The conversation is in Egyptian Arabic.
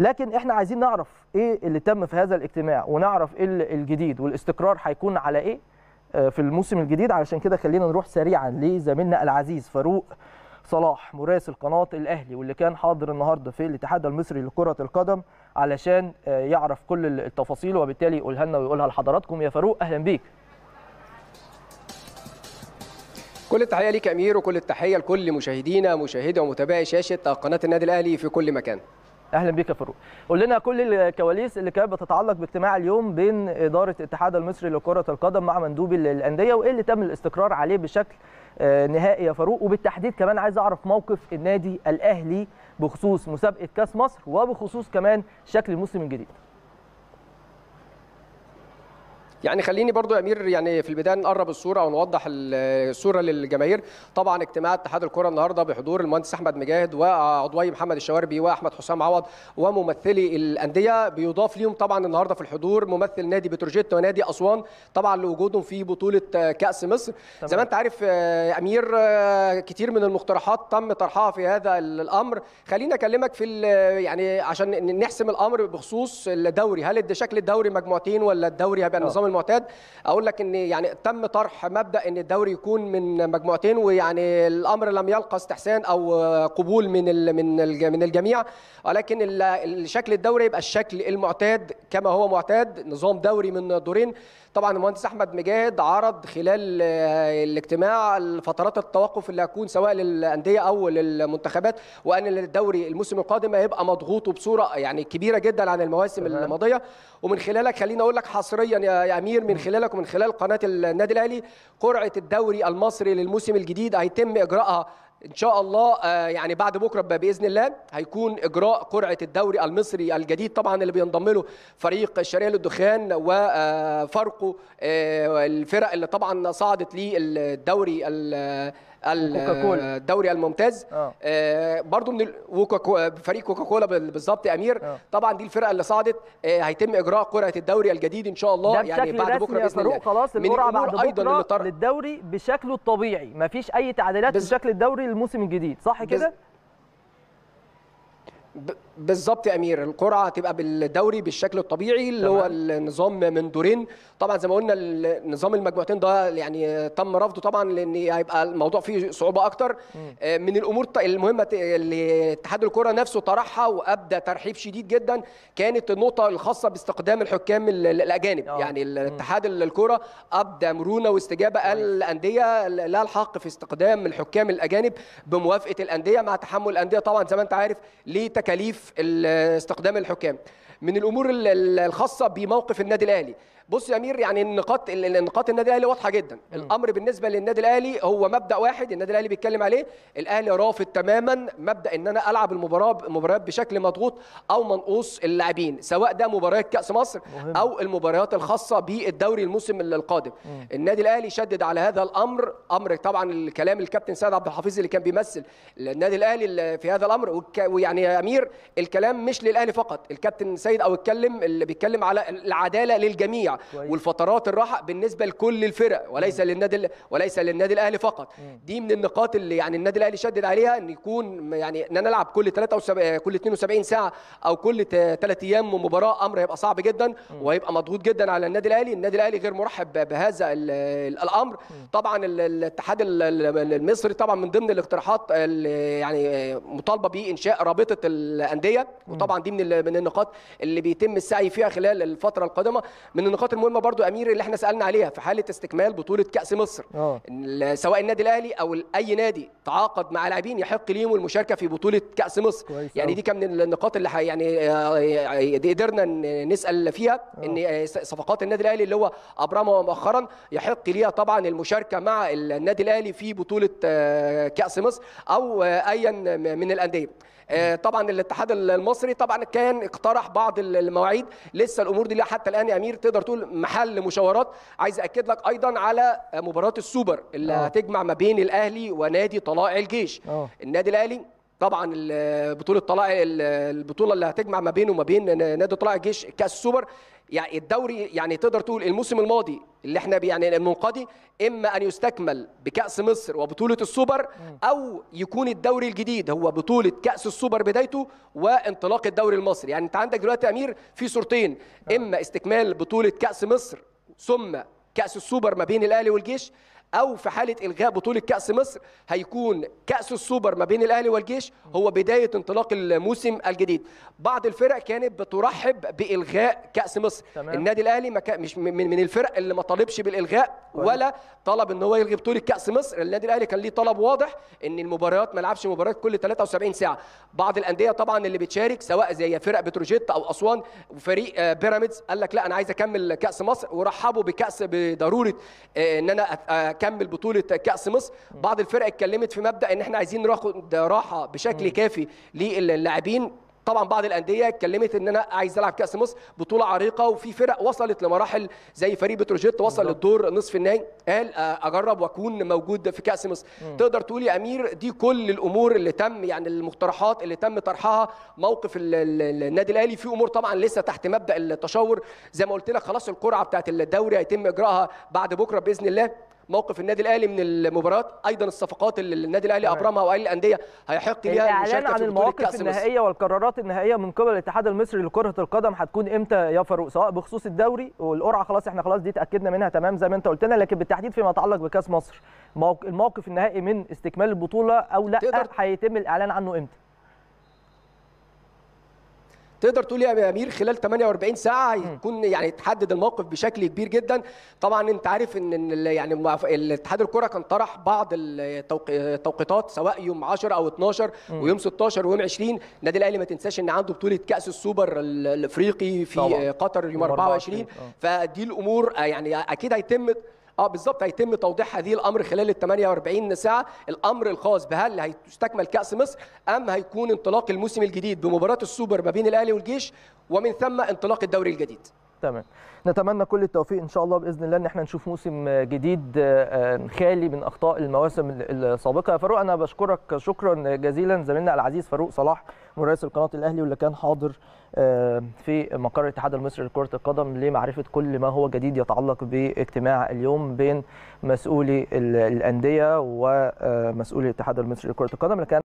لكن احنا عايزين نعرف ايه اللي تم في هذا الاجتماع ونعرف ايه الجديد والاستقرار هيكون على ايه في الموسم الجديد علشان كده خلينا نروح سريعا لزميلنا العزيز فاروق صلاح مراسل قناه الاهلي واللي كان حاضر النهارده في الاتحاد المصري لكره القدم علشان يعرف كل التفاصيل وبالتالي يقولها لنا ويقولها لحضراتكم يا فاروق اهلا بيك كل التحيه ليك امير وكل التحيه لكل مشاهدينا مشاهدي ومتابعي شاشه قناه النادي الاهلي في كل مكان اهلا بيك يا فاروق قول لنا كل الكواليس اللي كانت بتتعلق باجتماع اليوم بين اداره الاتحاد المصري لكره القدم مع مندوبي الانديه وايه اللي تم الاستقرار عليه بشكل نهائي يا فاروق وبالتحديد كمان عايز اعرف موقف النادي الاهلي بخصوص مسابقه كاس مصر وبخصوص كمان شكل الموسم الجديد يعني خليني برضو يا امير يعني في البدايه نقرب الصوره او نوضح الصوره للجماهير طبعا اجتماع اتحاد الكره النهارده بحضور المهندس احمد مجاهد وعضوي محمد الشواربي واحمد حسام عوض وممثلي الانديه بيضاف ليهم طبعا النهارده في الحضور ممثل نادي بتروجيت ونادي اسوان طبعا لوجودهم في بطوله كاس مصر تمام. زي ما انت عارف يا امير كتير من المقترحات تم طرحها في هذا الامر خليني اكلمك في يعني عشان نحسم الامر بخصوص الدوري هل شكل الدوري مجموعتين ولا الدوري هيبقى النظام المعتاد اقول لك ان يعني تم طرح مبدا ان الدوري يكون من مجموعتين ويعني الامر لم يلقى استحسان او قبول من من من الجميع ولكن الشكل الدوري يبقى الشكل المعتاد كما هو معتاد نظام دوري من دورين طبعا المهندس احمد مجاهد عرض خلال الاجتماع فترات التوقف اللي هتكون سواء للانديه او للمنتخبات وان الدوري الموسم القادم هيبقى مضغوط بصوره يعني كبيره جدا عن المواسم الماضيه ومن خلالك خليني اقول لك حصريا يا امير من خلالك ومن خلال قناه النادي الاهلي قرعه الدوري المصري للموسم الجديد هيتم اجراءها ان شاء الله يعني بعد بكره باذن الله هيكون اجراء قرعه الدوري المصري الجديد طبعا اللي بينضم له فريق الشرقيه للدخان وفرقه الفرق اللي طبعا صعدت للدوري الدوري الممتاز آه. آه برضو من وكوكا فريق كوكاكولا بالظبط يا امير آه. طبعا دي الفرقه اللي صعدت آه هيتم اجراء قرعه الدوري الجديد ان شاء الله يعني بعد بكره باذن الله خلاص القرعه بعد بكره أيضا للدوري بشكله الطبيعي مفيش اي تعديلات بز... في شكل الدوري للموسم الجديد صح كده بز... بالظبط يا امير القرعه هتبقى بالدوري بالشكل الطبيعي اللي هو النظام من دورين طبعا زي ما قلنا النظام المجموعتين ده يعني تم رفضه طبعا لان هيبقى الموضوع فيه صعوبه اكتر من الامور المهمه اللي اتحاد الكره نفسه طرحها وابدى ترحيب شديد جدا كانت النقطه الخاصه باستخدام الحكام الاجانب أوه. يعني الاتحاد الكره ابدى مرونه واستجابه قال الانديه لها الحق في استخدام الحكام الاجانب بموافقه الانديه مع تحمل الانديه طبعا زي ما انت عارف ليه تكاليف استخدام الحكام من الامور الخاصه بموقف النادي الاهلي بص يا امير يعني النقاط النقاط النادي الاهلي واضحه جدا م. الامر بالنسبه للنادي الاهلي هو مبدا واحد النادي الاهلي بيتكلم عليه الاهلي رافض تماما مبدا ان انا العب المباراه مباريات بشكل مضغوط او منقوص اللاعبين سواء ده مباريات كاس مصر مهم. او المباريات الخاصه بالدوري الموسم القادم م. النادي الاهلي شدد على هذا الامر امر طبعا الكلام الكابتن سيد عبد الحفيظ اللي كان بيمثل النادي الاهلي في هذا الامر ويعني يا امير الكلام مش للاهلي فقط الكابتن سيد او اتكلم اللي بيتكلم على العداله للجميع كويس. والفترات الراحه بالنسبه لكل الفرق وليس م. للنادي وليس للنادي الاهلي فقط م. دي من النقاط اللي يعني النادي الاهلي شدد عليها ان يكون يعني ان نلعب كل 73 كل 72 ساعه او كل 3 ايام مباراه امر هيبقى صعب جدا م. وهيبقى مضغوط جدا على النادي الاهلي النادي الاهلي غير مرحب بهذا الامر م. طبعا الاتحاد المصري طبعا من ضمن الاقتراحات يعني مطالبه بانشاء رابطه الانديه وطبعا دي من من النقاط اللي بيتم السعي فيها خلال الفتره القادمه من النقاط المهمه برضو امير اللي احنا سالنا عليها في حاله استكمال بطوله كاس مصر أوه. سواء النادي الاهلي او اي نادي تعاقد مع لاعبين يحق ليهم المشاركه في بطوله كاس مصر يعني أوه. دي كان من النقاط اللي يعني قدرنا نسال فيها أوه. ان صفقات النادي الاهلي اللي هو ابرمها مؤخرا يحق ليها طبعا المشاركه مع النادي الاهلي في بطوله كاس مصر او ايا من الانديه طبعا الاتحاد المصري طبعا كان اقترح بعض المواعيد لسه الامور دي حتى الان يا امير تقدر تقول محل مشاورات عايز اكد لك ايضا على مباراه السوبر اللي أوه. هتجمع ما بين الاهلي ونادي طلائع الجيش أوه. النادي الاهلي طبعا ال- بطوله طلائع ال- البطوله اللي هتجمع ما بينه وما بين نادي طلائع الجيش كاس السوبر يعني الدوري يعني تقدر تقول الموسم الماضي اللي احنا بي- يعني المنقضي اما ان يستكمل بكاس مصر وبطوله السوبر او يكون الدوري الجديد هو بطوله كاس السوبر بدايته وانطلاق الدوري المصري يعني انت عندك دلوقتي يا امير في صورتين اما استكمال بطوله كاس مصر ثم كاس السوبر ما بين الاهلي والجيش او في حاله الغاء بطوله كاس مصر هيكون كاس السوبر ما بين الاهلي والجيش هو بدايه انطلاق الموسم الجديد بعض الفرق كانت بترحب بالغاء كاس مصر تمام. النادي الاهلي ما كان مش من من الفرق اللي ما طالبش بالالغاء كويس. ولا طلب ان هو يلغي بطوله كاس مصر النادي الاهلي كان ليه طلب واضح ان المباريات ما يلعبش مباريات كل 73 ساعه بعض الانديه طبعا اللي بتشارك سواء زي فرق بتروجيت او اسوان وفريق آه، بيراميدز قال لك لا انا عايز اكمل كاس مصر ورحبوا بكاس بضروره آه، ان انا أت- اكمل بطوله كاس مصر بعض الفرق اتكلمت في مبدا ان احنا عايزين ناخد راحه بشكل كافي للاعبين طبعا بعض الانديه اتكلمت ان انا عايز العب كاس مصر بطوله عريقه وفي فرق وصلت لمراحل زي فريق بتروجيت وصل للدور نصف النهائي قال آه، اجرب واكون موجود في كاس مصر تقدر تقول يا امير دي كل الامور اللي تم يعني المقترحات اللي تم طرحها موقف ال- ال- النادي الاهلي في امور طبعا لسه تحت مبدا التشاور زي ما قلت لك خلاص القرعه بتاعت الدوري هيتم اجراءها بعد بكره باذن الله موقف النادي الاهلي من المباريات ايضا الصفقات اللي النادي الاهلي تمام. ابرمها واهلي الانديه هيحق ليها الاعلان المشاركه عن في بطوله المواقف كاس مصر النهائيه والقرارات النهائيه من قبل الاتحاد المصري لكره القدم هتكون امتى يا فاروق سواء بخصوص الدوري والقرعه خلاص احنا خلاص دي اتاكدنا منها تمام زي ما انت قلت لنا لكن بالتحديد فيما يتعلق بكاس مصر موق- الموقف النهائي من استكمال البطوله او لا تقدر- هيتم الاعلان عنه امتى تقدر تقول يا امير خلال 48 ساعه هيكون يعني تحدد الموقف بشكل كبير جدا طبعا انت عارف ان إن ال- يعني معف- الاتحاد الكره كان طرح بعض التوق- التوقيتات سواء يوم 10 او 12 ويوم 16 ويوم 20 النادي الاهلي ما تنساش ان عنده بطوله كاس السوبر ال- الافريقي في طبعاً. قطر يوم يوم 24 24. فدي الامور آه، يعني اكيد هيتم اه بالظبط هيتم توضيح هذه الامر خلال ال 48 ساعه الامر الخاص بهل هيستكمل كاس مصر ام هيكون انطلاق الموسم الجديد بمباراه السوبر ما بين الاهلي والجيش ومن ثم انطلاق الدوري الجديد تمام نتمنى كل التوفيق ان شاء الله باذن الله ان احنا نشوف موسم جديد آه، خالي من اخطاء المواسم السابقه يا فاروق انا بشكرك شكرا جزيلا زميلنا العزيز فاروق صلاح مراسل قناه الاهلي واللي كان حاضر آه، في مقر الاتحاد المصري لكره القدم لمعرفه كل ما هو جديد يتعلق باجتماع اليوم بين مسؤولي ال- الانديه ومسؤولي الاتحاد المصري لكره القدم اللي كان